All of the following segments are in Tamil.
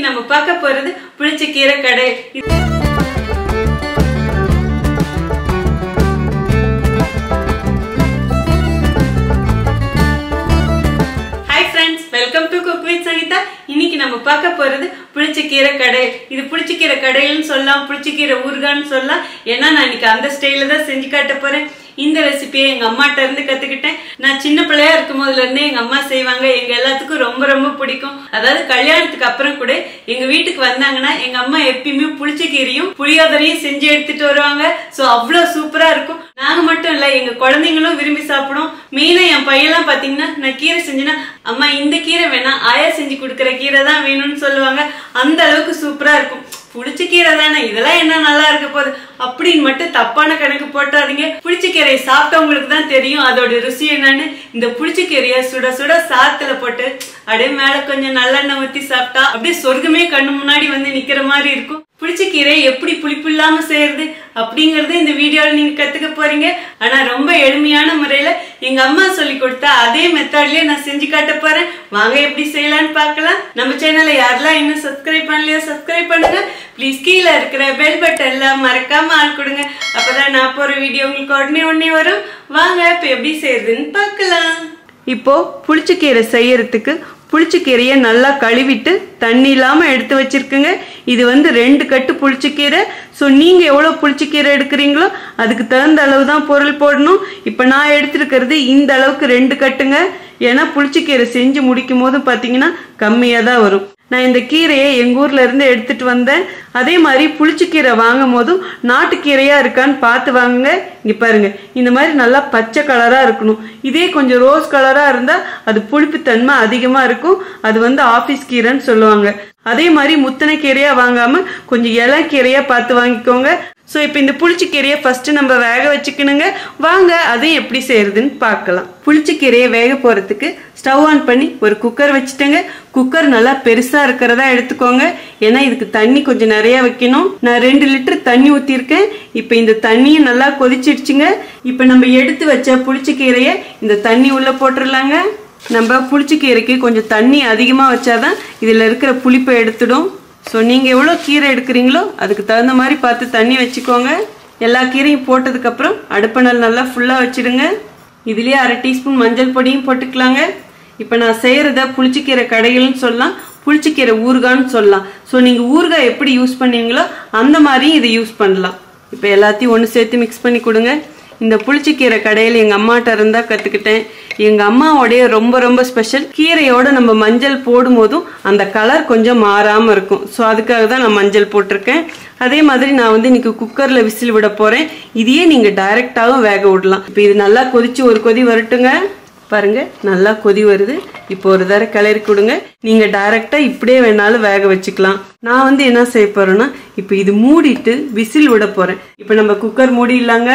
நம்ம பார்க்க போறது புளிச்ச கீரை கடை hi friends welcome to cook with Sangeetha இன்னைக்கு நம்ம பார்க்க போறது புளிச்சக்கீரை கடை இது புளிச்சக்கீரை கடையில்னு சொல்லலாம் புளிச்சக்கீரை ஊறுகான்னு சொல்லலாம் ஏன்னா நான் இன்னைக்கு அந்த ஸ்டைல தான் செஞ்சு காட்ட போறேன் இந்த ரெசிபியை எங்க அம்மாட்ட இருந்து கத்துக்கிட்டேன் நான் சின்ன பிள்ளையா இருக்கும் போதுல இருந்தே எங்க அம்மா செய்வாங்க எங்க எல்லாத்துக்கும் ரொம்ப ரொம்ப பிடிக்கும் அதாவது கல்யாணத்துக்கு அப்புறம் கூட எங்க வீட்டுக்கு வந்தாங்கன்னா எங்க அம்மா எப்பயுமே புளிச்சக்கீரையும் புளியோதரையும் செஞ்சு எடுத்துட்டு வருவாங்க சோ அவ்வளவு சூப்பரா இருக்கும் நாங்க மட்டும் இல்ல எங்க குழந்தைங்களும் விரும்பி சாப்பிடும் மெயினா என் பையன்லாம் பாத்தீங்கன்னா நான் கீரை செஞ்சேன்னா அம்மா இந்த கீரை வேணாம் ஆயா செஞ்சு கொடுக்குற கீரை தான் வேணும்னு சொல்லுவாங்க அந்த அளவுக்கு சூப்பரா இருக்கும் புளிச்ச கீரை தானே இதெல்லாம் என்ன நல்லா இருக்க போகுது அப்படின்னு மட்டும் தப்பான கணக்கு போட்டாதீங்க புளிச்ச கீரையை சாப்பிட்டவங்களுக்கு தான் தெரியும் அதோட ருசி என்னன்னு இந்த புளிச்ச கீரையை சுட சுட சாத்துல போட்டு அப்படியே மேல கொஞ்சம் நல்லெண்ணெய் ஊத்தி சாப்பிட்டா அப்படியே சொர்க்கமே கண்ணு முன்னாடி வந்து நிக்கிற மாதிரி இருக்கும் புளிச்ச கீரை எப்படி புளிப்பு இல்லாம செய்யறது அப்படிங்கறத இந்த வீடியோல நீங்க கத்துக்க போறீங்க ஆனா ரொம்ப எளிமையான முறையில எங்க அம்மா சொல்லி கொடுத்தா அதே மெத்தட்லயே நான் செஞ்சு காட்ட போறேன் வாங்க எப்படி செய்யலாம்னு பார்க்கலாம் நம்ம சேனலை யாரெல்லாம் இன்னும் சப்ஸ்கிரைப் பண்ணலையோ சப்ஸ்கிரைப் பண்ணுங்க ப்ளீஸ் கீழே இருக்கிற பெல் பட்டன்ல மறக்காம ஆள் கொடுங்க அப்பதான் நான் போற வீடியோ உங்களுக்கு உடனே உடனே வரும் வாங்க இப்ப எப்படி செய்யறதுன்னு பார்க்கலாம் இப்போ புளிச்சக்கீரை செய்யறதுக்கு புளிச்சக்கீரையை நல்லா கழுவிட்டு தண்ணி இல்லாம எடுத்து வச்சிருக்குங்க இது வந்து ரெண்டு கட்டு புளிச்சக்கீரை ஸோ நீங்க எவ்வளவு புளிச்சக்கீரை எடுக்கிறீங்களோ அதுக்கு தகுந்த அளவு தான் பொருள் போடணும் இப்போ நான் எடுத்திருக்கிறது இந்த அளவுக்கு ரெண்டு கட்டுங்க ஏன்னா புளிச்சக்கீரை செஞ்சு முடிக்கும் போது பார்த்தீங்கன்னா கம்மியாக தான் வரும் நான் இந்த கீரையை எங்க ஊர்ல இருந்து எடுத்துட்டு வந்தேன் அதே மாதிரி புளிச்சக்கீரை வாங்கும் போதும் நாட்டுக்கீரையா இருக்கான்னு பார்த்து வாங்குங்க இங்க பாருங்க இந்த மாதிரி நல்லா பச்சை கலரா இருக்கணும் இதே கொஞ்சம் ரோஸ் கலரா இருந்தா அது புளிப்புத்தன்மை அதிகமா இருக்கும் அது வந்து ஆபீஸ் கீரைன்னு சொல்லுவாங்க அதே மாதிரி முத்தனை கீரையா வாங்காம கொஞ்சம் இலை கீரையா பார்த்து வாங்கிக்கோங்க ஸோ இப்போ இந்த புளிச்சக்கீரையை ஃபர்ஸ்ட் நம்ம வேக வச்சுக்கணுங்க வாங்க அதையும் எப்படி செய்யறதுன்னு பார்க்கலாம் புளிச்சக்கீரையை வேக போறதுக்கு ஸ்டவ் ஆன் பண்ணி ஒரு குக்கர் வச்சுட்டேங்க குக்கர் நல்லா பெருசா இருக்கிறதா எடுத்துக்கோங்க ஏன்னா இதுக்கு தண்ணி கொஞ்சம் நிறைய வைக்கணும் நான் ரெண்டு லிட்டர் தண்ணி ஊத்திருக்கேன் இப்போ இந்த தண்ணியும் நல்லா கொதிச்சிடுச்சுங்க இப்போ நம்ம எடுத்து வச்ச புளிச்சக்கீரையை இந்த தண்ணி உள்ள போட்டுடலாங்க நம்ம புளிச்சக்கீரைக்கு கொஞ்சம் தண்ணி அதிகமாக வச்சாதான் இதில் இருக்கிற புளிப்பை எடுத்துடும் ஸோ நீங்கள் எவ்வளோ கீரை எடுக்கிறீங்களோ அதுக்கு தகுந்த மாதிரி பார்த்து தண்ணி வச்சுக்கோங்க எல்லா கீரையும் போட்டதுக்கப்புறம் அடுப்பணல் நல்லா ஃபுல்லாக வச்சிடுங்க இதுலேயே அரை டீஸ்பூன் மஞ்சள் பொடியும் போட்டுக்கலாங்க இப்போ நான் செய்கிறத புளிச்சக்கீரை கடைகள்னு சொல்லலாம் புளிச்சக்கீரை ஊறுகான்னு சொல்லலாம் ஸோ நீங்கள் ஊறுகாய் எப்படி யூஸ் பண்ணுவீங்களோ அந்த மாதிரியும் இதை யூஸ் பண்ணலாம் இப்போ எல்லாத்தையும் ஒன்று சேர்த்து மிக்ஸ் பண்ணி கொடுங்க இந்த புளிச்சக்கீரை கடையில் எங்கள் அம்மாட்ட இருந்தா கற்றுக்கிட்டேன் எங்கள் அம்மாவோடைய ரொம்ப ரொம்ப ஸ்பெஷல் கீரையோட நம்ம மஞ்சள் போடும் போதும் அந்த கலர் கொஞ்சம் மாறாமல் இருக்கும் ஸோ அதுக்காக தான் நான் மஞ்சள் போட்டிருக்கேன் அதே மாதிரி நான் வந்து இன்னைக்கு குக்கரில் விசில் விட போகிறேன் இதையே நீங்கள் டைரெக்டாகவும் வேக விடலாம் இப்போ இது நல்லா கொதிச்சு ஒரு கொதி வரட்டுங்க பாருங்க நல்லா கொதி வருது இப்போ ஒரு தடவை கிளறி கொடுங்க நீங்க டைரக்டா இப்படியே வேணாலும் வேக வச்சுக்கலாம் நான் வந்து என்ன செய்ய போறேன்னா இப்போ இது மூடிட்டு விசில் விட போறேன் இப்போ நம்ம குக்கர் மூடிடலாங்க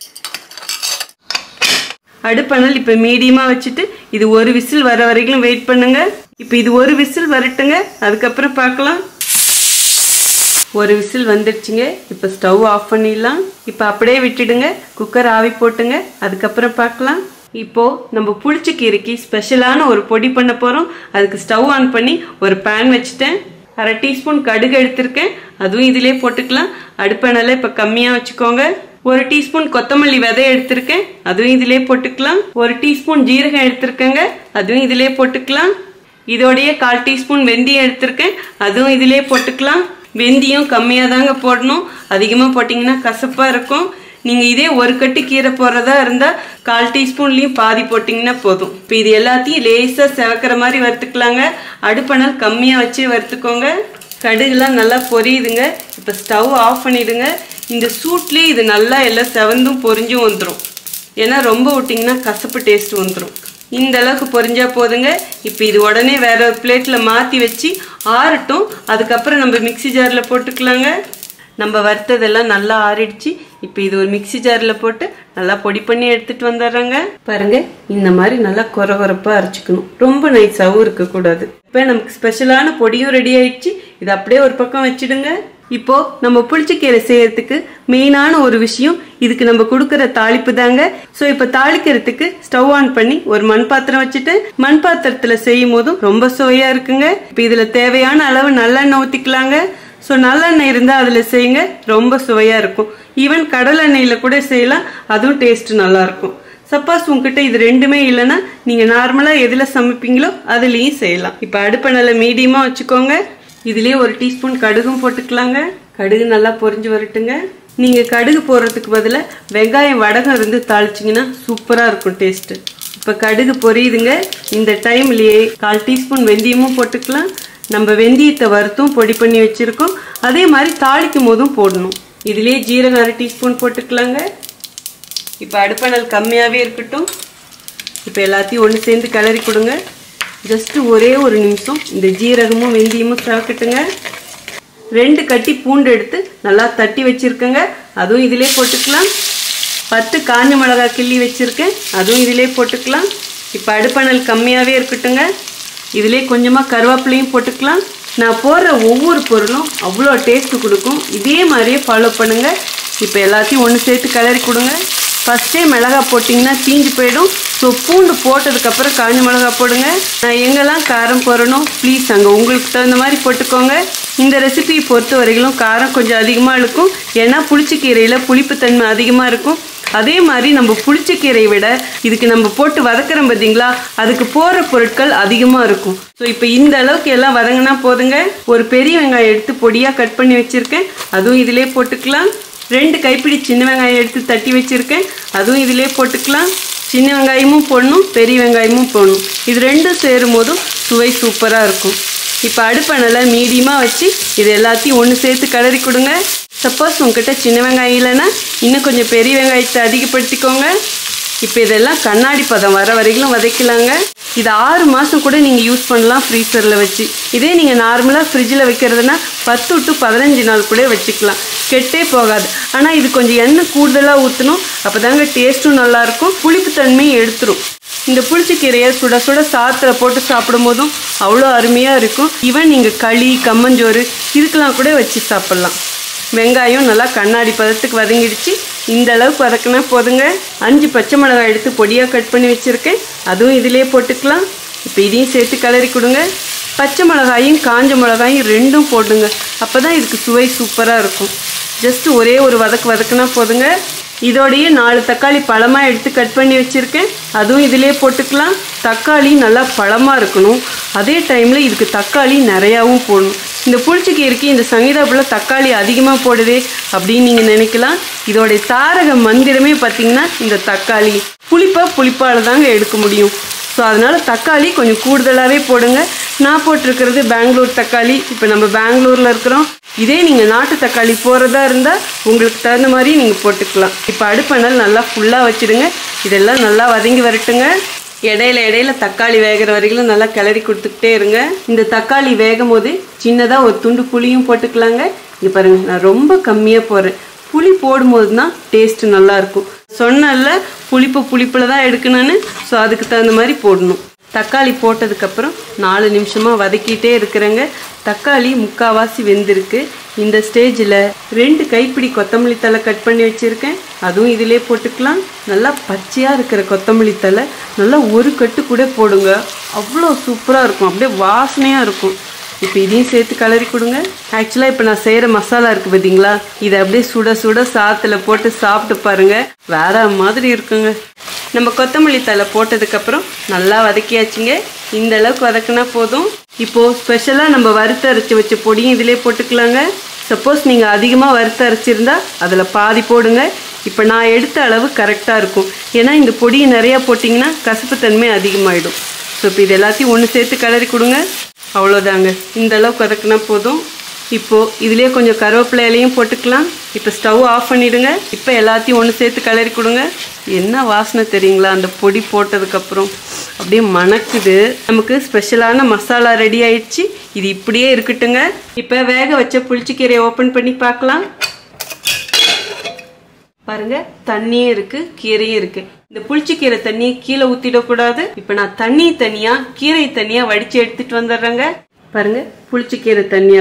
அடுப்பணல் இப்போ மீடியமாக வச்சுட்டு இது ஒரு விசில் வர வரைக்கும் வெயிட் பண்ணுங்க இப்போ இது ஒரு விசில் வரட்டுங்க அதுக்கப்புறம் பார்க்கலாம் ஒரு விசில் வந்துடுச்சுங்க இப்போ ஸ்டவ் ஆஃப் பண்ணிடலாம் இப்போ அப்படியே விட்டுடுங்க குக்கர் ஆவி போட்டுங்க அதுக்கப்புறம் பார்க்கலாம் இப்போ நம்ம புளிச்ச கீரைக்கு ஸ்பெஷலான ஒரு பொடி பண்ண போறோம் அதுக்கு ஸ்டவ் ஆன் பண்ணி ஒரு பேன் வச்சுட்டேன் அரை டீஸ்பூன் கடுகு எடுத்திருக்கேன் அதுவும் இதிலே போட்டுக்கலாம் அடுப்பெண்ணெல்லாம் இப்போ கம்மியாக வச்சுக்கோங்க ஒரு டீஸ்பூன் கொத்தமல்லி விதை எடுத்திருக்கேன் அதுவும் இதிலே போட்டுக்கலாம் ஒரு டீஸ்பூன் ஜீரகம் எடுத்திருக்கேங்க அதுவும் இதிலே போட்டுக்கலாம் இதோடைய கால் டீஸ்பூன் வெந்தயம் எடுத்திருக்கேன் அதுவும் இதிலே போட்டுக்கலாம் வெந்தயம் கம்மியாக தாங்க போடணும் அதிகமாக போட்டிங்கன்னா கசப்பாக இருக்கும் நீங்கள் இதே ஒரு கட்டு கீரை போடுறதா இருந்தால் கால் டீஸ்பூன்லேயும் பாதி போட்டிங்கன்னா போதும் இப்போ இது எல்லாத்தையும் லேசாக செவக்கிற மாதிரி வறுத்துக்கலாங்க அடுப்பணல் கம்மியாக வச்சு வறுத்துக்கோங்க கடுகுலாம் நல்லா பொரியுதுங்க இப்போ ஸ்டவ் ஆஃப் பண்ணிடுங்க இந்த சூட்லேயே இது நல்லா எல்லாம் செவந்தும் பொரிஞ்சும் வந்துடும் ஏன்னா ரொம்ப விட்டிங்கன்னா கசப்பு டேஸ்ட் வந்துடும் இந்த அளவுக்கு பொரிஞ்சா போதுங்க இப்போ இது உடனே வேற ஒரு பிளேட்டில் மாற்றி வச்சு ஆறட்டும் அதுக்கப்புறம் நம்ம மிக்சி ஜாரில் போட்டுக்கலாங்க நம்ம வறுத்ததெல்லாம் நல்லா ஆறிடுச்சு இப்போ இது ஒரு மிக்சி ஜாரில் போட்டு நல்லா பொடி பண்ணி எடுத்துட்டு வந்துடுறாங்க பாருங்க இந்த மாதிரி நல்லா கொர கொரப்பா அரைச்சிக்கணும் ரொம்ப நைஸாகவும் இருக்கக்கூடாது இப்போ நமக்கு ஸ்பெஷலான பொடியும் ரெடி ஆயிடுச்சு இது அப்படியே ஒரு பக்கம் வச்சிடுங்க இப்போ நம்ம புளிச்சக்கீரை செய்யறதுக்கு மெயினான ஒரு விஷயம் இதுக்கு நம்ம கொடுக்கற தாளிப்பு தாங்க சோ இப்ப தாளிக்கிறதுக்கு ஸ்டவ் ஆன் பண்ணி ஒரு மண் பாத்திரம் வச்சுட்டு மண் பாத்திரத்துல செய்யும் போதும் ரொம்ப சுவையா இருக்குங்க இப்ப இதுல தேவையான அளவு நல்லெண்ணெய் ஊத்திக்கலாங்க ஸோ நல்லெண்ணெய் இருந்தால் அதில் செய்யுங்க ரொம்ப சுவையாக இருக்கும் ஈவன் கடலெண்ணெயில் கூட செய்யலாம் அதுவும் டேஸ்ட் நல்லா இருக்கும் சப்போஸ் உங்ககிட்ட இது ரெண்டுமே இல்லைன்னா நீங்கள் நார்மலாக எதில் சமைப்பீங்களோ அதுலேயும் செய்யலாம் இப்போ அடுப்பை நல்லா மீடியமாக வச்சுக்கோங்க இதுலேயே ஒரு டீஸ்பூன் கடுகும் போட்டுக்கலாங்க கடுகு நல்லா பொரிஞ்சு வரட்டுங்க நீங்கள் கடுகு போடுறதுக்கு பதிலாக வெங்காயம் வடகம் இருந்து தாளிச்சிங்கன்னா சூப்பராக இருக்கும் டேஸ்ட்டு இப்போ கடுகு பொரியுதுங்க இந்த டைம்லேயே கால் டீஸ்பூன் வெந்தயமும் போட்டுக்கலாம் நம்ம வெந்தயத்தை வறுத்தும் பொடி பண்ணி வச்சிருக்கோம் அதே மாதிரி தாளிக்கும் போதும் போடணும் இதுலேயே ஜீரகம் அரை டீஸ்பூன் போட்டுக்கலாங்க இப்போ அடுப்பணல் கம்மியாகவே இருக்கட்டும் இப்போ எல்லாத்தையும் ஒன்று சேர்ந்து கிளறி கொடுங்க ஜஸ்ட் ஒரே ஒரு நிமிஷம் இந்த ஜீரகமும் வெந்தயமும் சவக்கட்டுங்க ரெண்டு கட்டி பூண்டு எடுத்து நல்லா தட்டி வச்சிருக்கேங்க அதுவும் இதிலே போட்டுக்கலாம் பத்து காஞ்ச மிளகா கிள்ளி வச்சிருக்கேன் அதுவும் இதிலே போட்டுக்கலாம் இப்போ அடுப்பணல் கம்மியாகவே இருக்கட்டுங்க இதிலே கொஞ்சமாக கருவேப்பிலையும் போட்டுக்கலாம் நான் போடுற ஒவ்வொரு பொருளும் அவ்வளோ டேஸ்ட் கொடுக்கும் இதே மாதிரியே ஃபாலோ பண்ணுங்க இப்போ எல்லாத்தையும் ஒன்று சேர்த்து கிளறி கொடுங்க ஃபஸ்ட்டே மிளகா போட்டிங்கன்னா தீஞ்சு போயிடும் ஸோ பூண்டு போட்டதுக்கப்புறம் காஞ்ச மிளகா போடுங்க நான் எங்கெல்லாம் காரம் போடணும் ப்ளீஸ் அங்கே உங்களுக்கு தகுந்த மாதிரி போட்டுக்கோங்க இந்த ரெசிபியை பொறுத்த வரைக்கும் காரம் கொஞ்சம் அதிகமாக இருக்கும் ஏன்னா புளிச்சக்கீரையில் புளிப்புத்தன்மை அதிகமாக இருக்கும் அதே மாதிரி நம்ம புளிச்சக்கீரையை விட இதுக்கு நம்ம போட்டு வதக்குறோம் பார்த்தீங்களா அதுக்கு போகிற பொருட்கள் அதிகமாக இருக்கும் ஸோ இப்போ இந்த அளவுக்கு எல்லாம் வதங்கினா போதுங்க ஒரு பெரிய வெங்காயம் எடுத்து பொடியாக கட் பண்ணி வச்சுருக்கேன் அதுவும் இதிலே போட்டுக்கலாம் ரெண்டு கைப்பிடி சின்ன வெங்காயம் எடுத்து தட்டி வச்சுருக்கேன் அதுவும் இதிலே போட்டுக்கலாம் சின்ன வெங்காயமும் போடணும் பெரிய வெங்காயமும் போடணும் இது ரெண்டும் சேரும் போதும் சுவை சூப்பராக இருக்கும் இப்போ அடுப்பை நல்லா மீடியமாக வச்சு இது எல்லாத்தையும் ஒன்று சேர்த்து கிளறி கொடுங்க சப்போஸ் உங்ககிட்ட சின்ன வெங்காயம் இல்லைன்னா இன்னும் கொஞ்சம் பெரிய வெங்காயத்தை அதிகப்படுத்திக்கோங்க இப்போ இதெல்லாம் கண்ணாடி பதம் வர வரைக்கும் வதக்கலாங்க இது ஆறு மாதம் கூட நீங்கள் யூஸ் பண்ணலாம் ஃப்ரீசரில் வச்சு இதே நீங்கள் நார்மலாக ஃப்ரிட்ஜில் வைக்கிறதுனா பத்து டு பதினஞ்சு நாள் கூட வச்சுக்கலாம் கெட்டே போகாது ஆனால் இது கொஞ்சம் எண்ணெய் கூடுதலாக ஊற்றணும் அப்போ தாங்க டேஸ்ட்டும் நல்லாயிருக்கும் புளிப்புத்தன்மையும் எடுத்துரும் இந்த புளிச்சக்கீரையை சுட சுட சாத்தில் போட்டு சாப்பிடும் போதும் அவ்வளோ அருமையாக இருக்கும் ஈவன் நீங்கள் களி கம்மஞ்சோறு இதுக்கெல்லாம் கூட வச்சு சாப்பிட்லாம் வெங்காயம் நல்லா கண்ணாடி பதத்துக்கு வதங்கிடுச்சு இந்த அளவுக்கு வதக்கினா போதுங்க அஞ்சு பச்சை மிளகாய் எடுத்து பொடியாக கட் பண்ணி வச்சுருக்கேன் அதுவும் இதிலே போட்டுக்கலாம் இப்போ இதையும் சேர்த்து கிளறி கொடுங்க பச்சை மிளகாயும் காஞ்ச மிளகாயும் ரெண்டும் போடுங்க அப்போ தான் இதுக்கு சுவை சூப்பராக இருக்கும் ஜஸ்ட் ஒரே ஒரு வதக்கு வதக்குனா போதுங்க இதோடையே நாலு தக்காளி பழமாக எடுத்து கட் பண்ணி வச்சுருக்கேன் அதுவும் இதிலே போட்டுக்கலாம் தக்காளி நல்லா பழமாக இருக்கணும் அதே டைமில் இதுக்கு தக்காளி நிறையாவும் போடணும் இந்த புளிச்சக்கீரைக்கு இந்த சங்கீதாப்புல தக்காளி அதிகமாக போடுதே அப்படின்னு நீங்கள் நினைக்கலாம் இதோடைய தாரக மந்திரமே பார்த்தீங்கன்னா இந்த தக்காளி புளிப்பா புளிப்பால் தாங்க எடுக்க முடியும் ஸோ அதனால் தக்காளி கொஞ்சம் கூடுதலாகவே போடுங்க நான் போட்டிருக்கிறது பெங்களூர் தக்காளி இப்போ நம்ம பெங்களூரில் இருக்கிறோம் இதே நீங்கள் நாட்டு தக்காளி போகிறதா இருந்தால் உங்களுக்கு தகுந்த மாதிரி நீங்கள் போட்டுக்கலாம் இப்போ அடுப்பணல் நல்லா ஃபுல்லாக வச்சுடுங்க இதெல்லாம் நல்லா வதங்கி வரட்டுங்க இடையில இடையில தக்காளி வேகிற வரைக்கும் நல்லா கிளறி கொடுத்துக்கிட்டே இருங்க இந்த தக்காளி வேகும் போது சின்னதாக ஒரு துண்டு புளியும் போட்டுக்கலாங்க இங்கே பாருங்க நான் ரொம்ப கம்மியாக போடுறேன் புளி போடும்போது தான் டேஸ்ட் நல்லா இருக்கும் சொன்னல புளிப்பு புளிப்பில் தான் எடுக்கணும்னு ஸோ அதுக்கு தகுந்த மாதிரி போடணும் தக்காளி போட்டதுக்கப்புறம் நாலு நிமிஷமாக வதக்கிட்டே இருக்கிறேங்க தக்காளி முக்காவாசி வெந்திருக்கு இந்த ஸ்டேஜில் ரெண்டு கைப்பிடி கொத்தமல்லி தழை கட் பண்ணி வச்சுருக்கேன் அதுவும் இதிலே போட்டுக்கலாம் நல்லா பச்சையாக இருக்கிற கொத்தமல்லி தழை நல்லா ஒரு கட்டு கூட போடுங்க அவ்வளோ சூப்பராக இருக்கும் அப்படியே வாசனையாக இருக்கும் இப்போ இதையும் சேர்த்து கலரி கொடுங்க ஆக்சுவலாக இப்போ நான் செய்கிற மசாலா இருக்குது பார்த்தீங்களா இதை அப்படியே சுட சுட சாத்தில் போட்டு சாப்பிட்டு பாருங்க வேற மாதிரி இருக்குங்க நம்ம கொத்தமல்லி தழை போட்டதுக்கப்புறம் நல்லா வதக்கியாச்சுங்க இந்த அளவுக்கு வதக்குனா போதும் இப்போது ஸ்பெஷலாக நம்ம வறுத்து அரைச்சி வச்ச பொடியும் இதிலே போட்டுக்கலாங்க சப்போஸ் நீங்கள் அதிகமாக வறுத்து அரைச்சிருந்தா அதில் பாதி போடுங்க இப்போ நான் எடுத்த அளவு கரெக்டாக இருக்கும் ஏன்னா இந்த பொடியை நிறையா போட்டிங்கன்னா கசப்புத்தன்மை அதிகமாகிடும் ஸோ இப்போ இது எல்லாத்தையும் ஒன்று சேர்த்து கிளறி கொடுங்க அவ்வளோதாங்க இந்த அளவுக்கு வதக்குனா போதும் இப்போது இதுலேயே கொஞ்சம் கருவேப்பிலை இலையும் போட்டுக்கலாம் இப்போ ஸ்டவ் ஆஃப் பண்ணிவிடுங்க இப்போ எல்லாத்தையும் ஒன்று சேர்த்து கிளறி கொடுங்க என்ன வாசனை தெரியுங்களா அந்த பொடி போட்டதுக்கப்புறம் அப்படியே மணக்குது நமக்கு ஸ்பெஷலான மசாலா ரெடி ஆயிடுச்சு இது இப்படியே இருக்கட்டுங்க இப்போ வேக வச்ச புளிச்சக்கீரையை ஓப்பன் பண்ணி பார்க்கலாம் பாருங்க தண்ணியும் இருக்கு கீரையும் இருக்கு இந்த புளிச்சக்கீரை தண்ணியை கீழே ஊத்திடக்கூடாது இப்ப நான் தண்ணி தனியா கீரை தனியா வடிச்சு எடுத்துட்டு வந்துடுறேங்க பாருங்க புளிச்சக்கீரை தனியாவும்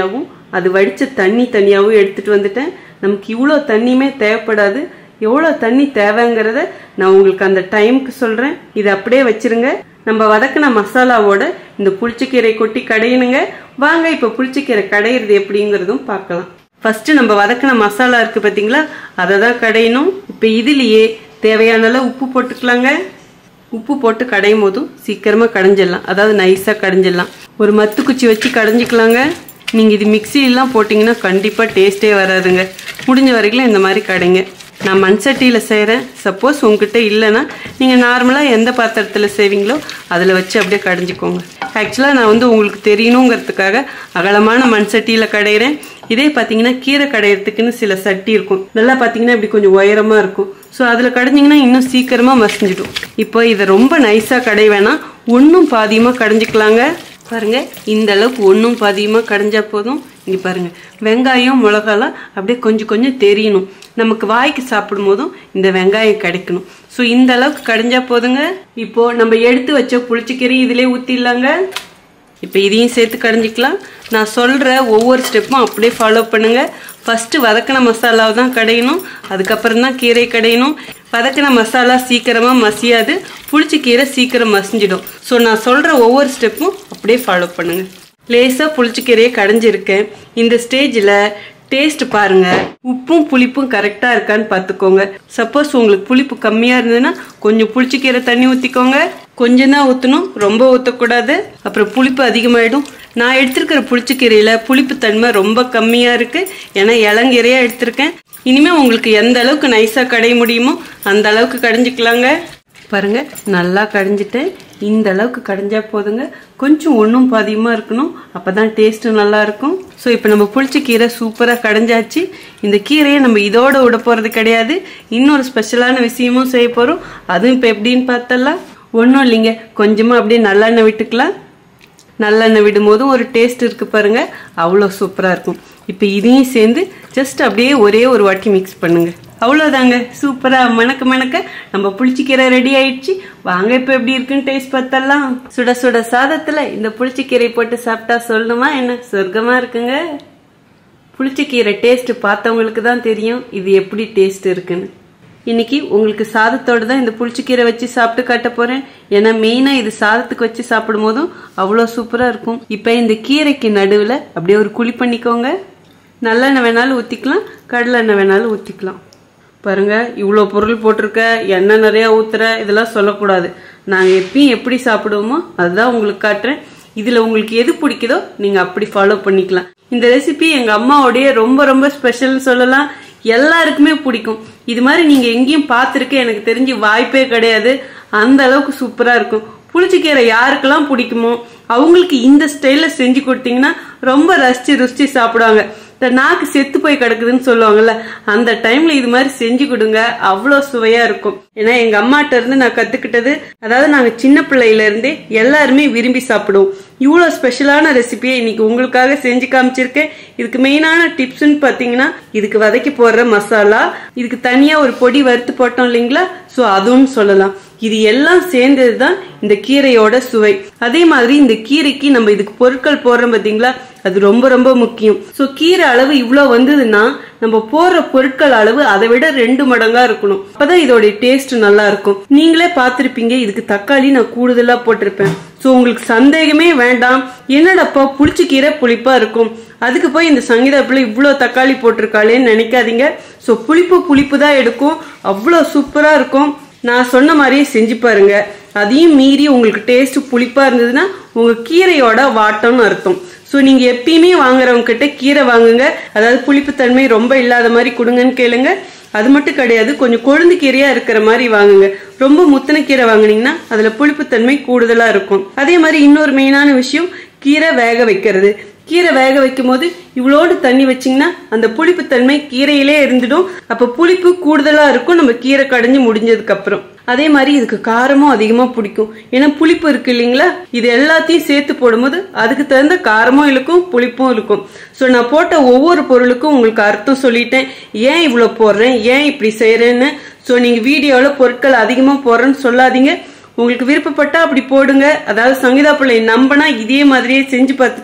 அது வடிச்ச தண்ணி தனியாகவும் எடுத்துட்டு வந்துட்டேன் நமக்கு இவ்வளோ தண்ணியுமே தேவைப்படாது எவ்வளோ தண்ணி தேவைங்கிறத நான் உங்களுக்கு அந்த டைமுக்கு சொல்கிறேன் இதை அப்படியே வச்சிருங்க நம்ம வதக்கின மசாலாவோட இந்த புளிச்சக்கீரை கொட்டி கடையணுங்க வாங்க இப்போ புளிச்சக்கீரை கடையிறது எப்படிங்கிறதும் பார்க்கலாம் ஃபர்ஸ்ட் நம்ம வதக்கின மசாலா இருக்கு பார்த்தீங்களா அதை தான் கடையணும் இப்போ இதுலேயே தேவையான அளவு உப்பு போட்டுக்கலாங்க உப்பு போட்டு கடையும் போதும் சீக்கிரமா கடைஞ்சிடலாம் அதாவது நைஸாக கடைஞ்சிடலாம் ஒரு மத்து குச்சி வச்சு கடைஞ்சிக்கலாங்க நீங்கள் இது மிக்சியெல்லாம் போட்டிங்கன்னா கண்டிப்பாக டேஸ்ட்டே வராதுங்க முடிஞ்ச வரைக்கும் இந்த மாதிரி கடைங்க நான் மண் சட்டியில் செய்கிறேன் சப்போஸ் உங்ககிட்ட இல்லைன்னா நீங்கள் நார்மலாக எந்த பாத்திரத்தில் செய்வீங்களோ அதில் வச்சு அப்படியே கடைஞ்சிக்கோங்க ஆக்சுவலாக நான் வந்து உங்களுக்கு தெரியணுங்கிறதுக்காக அகலமான மண் சட்டியில் கடையிறேன் இதே பார்த்தீங்கன்னா கீரை கடையிறதுக்குன்னு சில சட்டி இருக்கும் இதெல்லாம் பார்த்தீங்கன்னா இப்படி கொஞ்சம் உயரமாக இருக்கும் ஸோ அதில் கடைஞ்சிங்கன்னா இன்னும் சீக்கிரமாக மசிஞ்சிடும் இப்போ இதை ரொம்ப நைஸாக கடை வேணாம் ஒன்றும் பாதியமாக கடைஞ்சிக்கலாங்க பாருங்க இந்த அளவுக்கு ஒன்றும் பாதியமாக கடைஞ்சா போதும் இங்கே பாருங்க வெங்காயம் மிளகாலாம் அப்படியே கொஞ்சம் கொஞ்சம் தெரியணும் நமக்கு வாய்க்கு சாப்பிடும் போதும் இந்த வெங்காயம் கிடைக்கணும் ஸோ இந்த அளவுக்கு கடைஞ்சா போதுங்க இப்போ நம்ம எடுத்து வச்ச புளிச்சக்கீரை இதிலே ஊற்றிடலாங்க இப்போ இதையும் சேர்த்து கடைஞ்சிக்கலாம் நான் சொல்கிற ஒவ்வொரு ஸ்டெப்பும் அப்படியே ஃபாலோ பண்ணுங்கள் ஃபஸ்ட்டு வதக்கின மசாலாவை தான் கடையணும் அதுக்கப்புறம் தான் கீரை கடையணும் வதக்கின மசாலா சீக்கிரமாக மசியாது புளிச்ச கீரை சீக்கிரம் மசிஞ்சிடும் ஸோ நான் சொல்கிற ஒவ்வொரு ஸ்டெப்பும் அப்படியே ஃபாலோ பண்ணுங்கள் லேசாக புளிச்சக்கீரையை கடைஞ்சிருக்கேன் இந்த ஸ்டேஜில் டேஸ்ட் பாருங்க உப்பும் புளிப்பும் கரெக்டா இருக்கான்னு பார்த்துக்கோங்க சப்போஸ் உங்களுக்கு புளிப்பு கம்மியா இருந்ததுன்னா கொஞ்சம் புளிச்சக்கீரை தண்ணி ஊத்திக்கோங்க கொஞ்சம் தான் ஊற்றணும் ரொம்ப ஊற்றக்கூடாது அப்புறம் புளிப்பு அதிகமாயிடும் நான் எடுத்திருக்கிற புளிச்சக்கீரையில புளிப்பு தன்மை ரொம்ப கம்மியா இருக்கு ஏன்னா இளங்கீரையா எடுத்திருக்கேன் இனிமே உங்களுக்கு எந்த அளவுக்கு நைஸா கடைய முடியுமோ அந்த அளவுக்கு கடைஞ்சிக்கலாங்க பாருங்க நல்லா கடைஞ்சிட்டேன் இந்த அளவுக்கு கடைஞ்சா போதுங்க கொஞ்சம் ஒன்றும் பாதியமாக இருக்கணும் அப்போ தான் டேஸ்ட்டு நல்லா இருக்கும் ஸோ இப்போ நம்ம புளிச்ச கீரை சூப்பராக கடைஞ்சாச்சு இந்த கீரையை நம்ம இதோட விட போகிறது கிடையாது இன்னொரு ஸ்பெஷலான விஷயமும் செய்ய போகிறோம் அதுவும் இப்போ எப்படின்னு பார்த்தலாம் ஒன்றும் இல்லைங்க கொஞ்சமாக அப்படியே நல்லெண்ணெய் விட்டுக்கலாம் நல்லெண்ணெய் விடும்போதும் ஒரு டேஸ்ட் இருக்கு பாருங்க அவ்வளோ சூப்பராக இருக்கும் இப்போ இதையும் சேர்ந்து ஜஸ்ட் அப்படியே ஒரே ஒரு வாட்டி மிக்ஸ் பண்ணுங்க அவ்வளோதாங்க சூப்பராக மணக்க மணக்க நம்ம புளிச்சிக்கீரை ரெடி ஆயிடுச்சு வாங்க இப்போ எப்படி இருக்குன்னு டேஸ்ட் பார்த்தலாம் சுட சுட சாதத்தில் இந்த புளிச்சிக்கீரை போட்டு சாப்பிட்டா சொல்லணுமா என்ன சொர்க்கமாக இருக்குங்க புளிச்சக்கீரை டேஸ்ட் பார்த்தவங்களுக்கு தான் தெரியும் இது எப்படி டேஸ்ட் இருக்குன்னு இன்னைக்கு உங்களுக்கு சாதத்தோட தான் இந்த புளிச்சக்கீரை வச்சு சாப்பிட்டு காட்ட போறேன் ஏன்னா மெயினா இது சாதத்துக்கு வச்சு சாப்பிடும் போதும் அவ்வளோ சூப்பரா இருக்கும் இப்போ இந்த கீரைக்கு நடுவில் அப்படியே ஒரு குழி பண்ணிக்கோங்க நல்லெண்ணெய் வேணாலும் ஊற்றிக்கலாம் கடலெண்ணெய் வேணாலும் ஊற்றிக்கலாம் பாருங்க இவ்வளோ பொருள் போட்டிருக்க எண்ணெய் நிறையா ஊத்துற இதெல்லாம் சொல்லக்கூடாது நாங்கள் எப்பயும் எப்படி சாப்பிடுவோமோ அதுதான் உங்களுக்கு காட்டுறேன் இதில் உங்களுக்கு எது பிடிக்குதோ நீங்கள் அப்படி ஃபாலோ பண்ணிக்கலாம் இந்த ரெசிபி எங்கள் அம்மாவோடைய ரொம்ப ரொம்ப ஸ்பெஷல்னு சொல்லலாம் எல்லாருக்குமே பிடிக்கும் இது மாதிரி நீங்கள் எங்கேயும் பார்த்துருக்க எனக்கு தெரிஞ்சு வாய்ப்பே கிடையாது அந்த அளவுக்கு சூப்பராக இருக்கும் புளிச்சக்கீரை யாருக்கெல்லாம் பிடிக்குமோ அவங்களுக்கு இந்த ஸ்டைலில் செஞ்சு கொடுத்தீங்கன்னா ரொம்ப ரசிச்சு ருசிச்சு சாப்பிடுவாங்க இந்த நாக்கு செத்து போய் கிடக்குதுன்னு சொல்லுவாங்கல்ல அந்த டைம்ல இது மாதிரி செஞ்சு கொடுங்க அவ்வளோ சுவையா இருக்கும் ஏன்னா எங்க அம்மாட்ட இருந்து நான் கத்துக்கிட்டது அதாவது நாங்க சின்ன பிள்ளையில இருந்தே எல்லாருமே விரும்பி சாப்பிடுவோம் இவ்வளோ ஸ்பெஷலான ரெசிபியை இன்னைக்கு உங்களுக்காக செஞ்சு காமிச்சிருக்கேன் இதுக்கு மெயினான டிப்ஸ்னு பார்த்தீங்கன்னா இதுக்கு வதக்கி போடுற மசாலா இதுக்கு தனியா ஒரு பொடி வறுத்து போட்டோம் இல்லைங்களா ஸோ அதுவும் சொல்லலாம் இது எல்லாம் சேர்ந்தது தான் இந்த கீரையோட சுவை அதே மாதிரி இந்த கீரைக்கு நம்ம இதுக்கு பொருட்கள் போடுறோம் பார்த்தீங்களா அது ரொம்ப ரொம்ப முக்கியம் ஸோ கீரை அளவு இவ்வளோ வந்ததுன்னா நம்ம போடுற பொருட்கள் அளவு அதை விட ரெண்டு மடங்கா இருக்கணும் அப்பதான் இதோட டேஸ்ட் நல்லா இருக்கும் நீங்களே பார்த்திருப்பீங்க இதுக்கு தக்காளி நான் கூடுதலா போட்டிருப்பேன் ஸோ உங்களுக்கு சந்தேகமே வேண்டாம் என்னடப்பா புளிச்ச கீரை புளிப்பா இருக்கும் அதுக்கு போய் இந்த சங்கீதப்பில் இவ்வளோ தக்காளி போட்டிருக்காளேன்னு நினைக்காதீங்க ஸோ புளிப்பு புளிப்பு தான் எடுக்கும் அவ்வளோ சூப்பராக இருக்கும் நான் சொன்ன மாதிரியே செஞ்சு பாருங்க அதையும் மீறி உங்களுக்கு டேஸ்ட் புளிப்பா இருந்ததுன்னா உங்க கீரையோட வாட்டம்னு அர்த்தம் ஸோ நீங்க எப்பயுமே வாங்குறவங்க கிட்ட கீரை வாங்குங்க அதாவது புளிப்புத்தன்மை ரொம்ப இல்லாத மாதிரி கொடுங்கன்னு கேளுங்க அது மட்டும் கிடையாது கொஞ்சம் கொழுந்து கீரையா இருக்கிற மாதிரி வாங்குங்க ரொம்ப முத்தின கீரை வாங்குனீங்கன்னா அதுல புளிப்புத்தன்மை கூடுதலா இருக்கும் அதே மாதிரி இன்னொரு மெயினான விஷயம் கீரை வேக வைக்கிறது கீரை வேக வைக்கும் போது இவ்வளோடு தண்ணி வச்சிங்கன்னா அந்த புளிப்பு தன்மை கீரையிலே இருந்துடும் அப்ப புளிப்பு கூடுதலா இருக்கும் நம்ம கீரை கடைஞ்சு முடிஞ்சதுக்கு அப்புறம் அதே மாதிரி இதுக்கு காரமும் அதிகமா பிடிக்கும் ஏன்னா புளிப்பு இருக்கு இல்லைங்களா இது எல்லாத்தையும் சேர்த்து போடும்போது அதுக்கு தகுந்த காரமும் இருக்கும் புளிப்பும் இருக்கும் ஸோ நான் போட்ட ஒவ்வொரு பொருளுக்கும் உங்களுக்கு அர்த்தம் சொல்லிட்டேன் ஏன் இவ்வளோ போடுறேன் ஏன் இப்படி செய்யறேன்னு ஸோ நீங்க வீடியோவில் பொருட்கள் அதிகமாக போடுறேன்னு சொல்லாதீங்க உங்களுக்கு விருப்பப்பட்டா அப்படி போடுங்க அதாவது சங்கீதா பிள்ளை நம்பினா இதே மாதிரியே செஞ்சு பார்த்துட்டு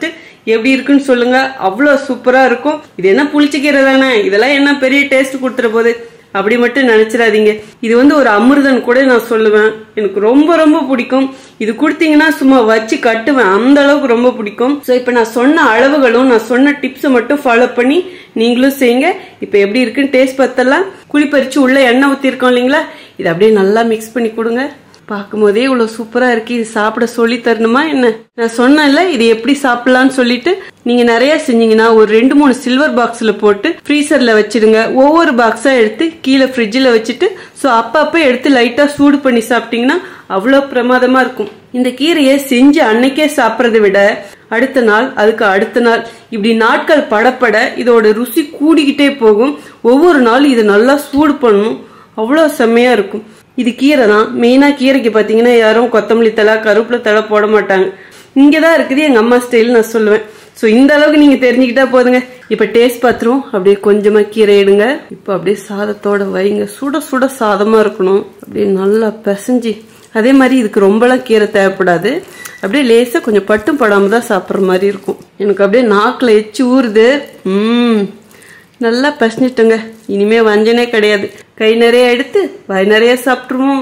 எப்படி இருக்குன்னு சொல்லுங்க அவ்வளோ சூப்பரா இருக்கும் இது என்ன புளிச்சக்கீரை தானே இதெல்லாம் என்ன பெரிய டேஸ்ட் கொடுத்துற போது அப்படி மட்டும் நினைச்சிடாதீங்க இது வந்து ஒரு அமிர்தம் கூட நான் சொல்லுவேன் எனக்கு ரொம்ப ரொம்ப பிடிக்கும் இது கொடுத்தீங்கன்னா சும்மா வச்சு கட்டுவேன் அந்த அளவுக்கு ரொம்ப பிடிக்கும் ஸோ இப்போ நான் சொன்ன அளவுகளும் நான் சொன்ன டிப்ஸை மட்டும் ஃபாலோ பண்ணி நீங்களும் செய்யுங்க இப்போ எப்படி இருக்குன்னு டேஸ்ட் பார்த்தலாம் குழிப்பறிச்சு உள்ள எண்ணெய் ஊற்றிருக்கோம் இல்லைங்களா இதை அப்படியே நல்லா மிக்ஸ் பண்ணி கொடுங்க பார்க்கும் போதே இவ்வளவு சூப்பரா இருக்கு இது சாப்பிட சொல்லி தரணுமா என்ன நான் சொன்னேன்ல இது எப்படி சாப்பிடலாம்னு சொல்லிட்டு நீங்க நிறைய செஞ்சீங்கன்னா ஒரு ரெண்டு மூணு சில்வர் பாக்ஸ்ல போட்டு ஃப்ரீசர்ல வச்சிடுங்க ஒவ்வொரு பாக்ஸா எடுத்து கீழே ஃப்ரிட்ஜில் வச்சுட்டு ஸோ அப்பப்போ எடுத்து லைட்டா சூடு பண்ணி சாப்பிட்டீங்கன்னா அவ்வளோ பிரமாதமா இருக்கும் இந்த கீரையை செஞ்சு அன்னைக்கே சாப்பிட்றதை விட அடுத்த நாள் அதுக்கு அடுத்த நாள் இப்படி நாட்கள் படப்பட இதோட ருசி கூடிக்கிட்டே போகும் ஒவ்வொரு நாளும் இதை நல்லா சூடு பண்ணணும் அவ்வளோ செம்மையா இருக்கும் இது கீரை தான் மெயினாக கீரைக்கு பார்த்தீங்கன்னா யாரும் கொத்தமல்லி தலை கருவேப்பிலை தலை போட மாட்டாங்க இங்கே தான் இருக்குது எங்கள் அம்மா ஸ்டைல் நான் சொல்லுவேன் ஸோ இந்த அளவுக்கு நீங்கள் தெரிஞ்சுக்கிட்டா போதுங்க இப்போ டேஸ்ட் பார்த்துருவோம் அப்படியே கொஞ்சமாக கீரை எடுங்க இப்போ அப்படியே சாதத்தோட வைங்க சுட சுட சாதமாக இருக்கணும் அப்படியே நல்லா பிசைஞ்சு அதே மாதிரி இதுக்கு ரொம்பலாம் கீரை தேவைப்படாது அப்படியே லேசாக கொஞ்சம் பட்டும் படாமல் தான் சாப்பிட்ற மாதிரி இருக்கும் எனக்கு அப்படியே நாக்கில் எச்சு ஊறுது ம் நல்லா பசனிட்டுங்க இனிமே வஞ்சனே கிடையாது கை நிறைய எடுத்து வாய் நிறைய சாப்பிட்ருவோம்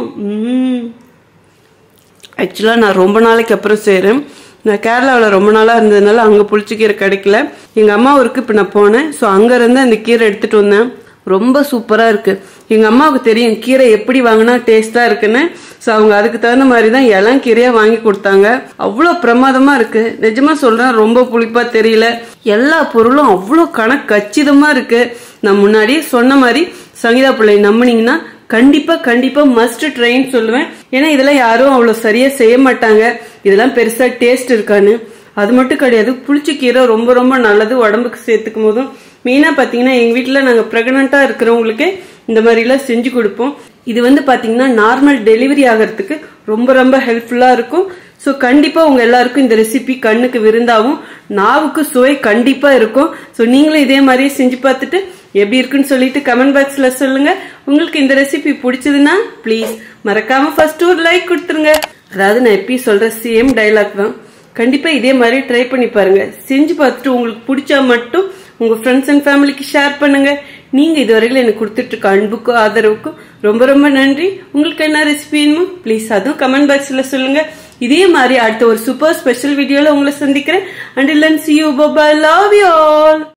ஆக்சுவலாக நான் ரொம்ப நாளைக்கு அப்புறம் செய்கிறேன் நான் கேரளாவில் ரொம்ப நாளாக இருந்ததுனால அங்கே புளிச்சக்கீரை கிடைக்கல எங்கள் அம்மா ஊருக்கு இப்போ நான் போனேன் ஸோ அங்கேருந்து அந்த கீரை எடுத்துகிட்டு வந்தேன் ரொம்ப சூப்பராக இருக்குது எங்கள் அம்மாவுக்கு தெரியும் கீரை எப்படி வாங்கினா டேஸ்ட்டாக இருக்குன்னு ஸோ அவங்க அதுக்கு தகுந்த மாதிரி தான் இளம் கீரையாக வாங்கி கொடுத்தாங்க அவ்வளோ பிரமாதமாக இருக்குது நிஜமாக சொல்கிறேன் ரொம்ப புளிப்பாக தெரியல எல்லா பொருளும் அவ்வளோ கணக்கு கச்சிதமாக இருக்குது நான் முன்னாடியே சொன்ன மாதிரி சங்கீதா பிள்ளை நம்பினீங்கன்னா கண்டிப்பா கண்டிப்பா மஸ்ட் ட்ரைன்னு சொல்லுவேன் ஏன்னா இதெல்லாம் யாரும் அவ்வளவு சரியா செய்ய மாட்டாங்க இதெல்லாம் பெருசா டேஸ்ட் இருக்கான்னு அது மட்டும் கிடையாது புளிச்சக்கீரை ரொம்ப ரொம்ப நல்லது உடம்புக்கு சேர்த்துக்கும் போதும் மெயினா பாத்தீங்கன்னா எங்க வீட்டுல நாங்க பிரெக்னண்டா இருக்கிறவங்களுக்கு இந்த மாதிரி எல்லாம் செஞ்சு கொடுப்போம் இது வந்து பாத்தீங்கன்னா நார்மல் டெலிவரி ஆகிறதுக்கு ரொம்ப ரொம்ப ஹெல்ப்ஃபுல்லா இருக்கும் ஸோ கண்டிப்பா உங்க எல்லாருக்கும் இந்த ரெசிபி கண்ணுக்கு விருந்தாவும் நாவுக்கு சுவை கண்டிப்பா இருக்கும் ஸோ நீங்களும் இதே மாதிரியே செஞ்சு பார்த்துட்டு எப்படி இருக்குன்னு சொல்லிட்டு கமெண்ட் பாக்ஸ்ல சொல்லுங்க உங்களுக்கு இந்த ரெசிபி பிடிச்சதுன்னா ப்ளீஸ் மறக்காம ஃபர்ஸ்ட் ஒரு லைக் கொடுத்துருங்க அதாவது நான் எப்பயும் சொல்ற சேம் டைலாக் தான் கண்டிப்பா இதே மாதிரி ட்ரை பண்ணி பாருங்க செஞ்சு பார்த்துட்டு உங்களுக்கு பிடிச்சா மட்டும் உங்க ஃப்ரெண்ட்ஸ் அண்ட் ஃபேமிலிக்கு ஷேர் பண்ணுங்க நீங்க இதுவரையில எனக்கு கொடுத்துட்டு இருக்க அன்புக்கும் ஆதரவுக்கும் ரொம்ப ரொம்ப நன்றி உங்களுக்கு என்ன ரெசிபி வேணுமோ ப்ளீஸ் அதுவும் கமெண்ட் பாக்ஸ்ல சொல்லுங்க இதே மாதிரி அடுத்த ஒரு சூப்பர் ஸ்பெஷல் வீடியோல உங்களை சந்திக்கிறேன் அண்ட் லன் see you bye bye love you all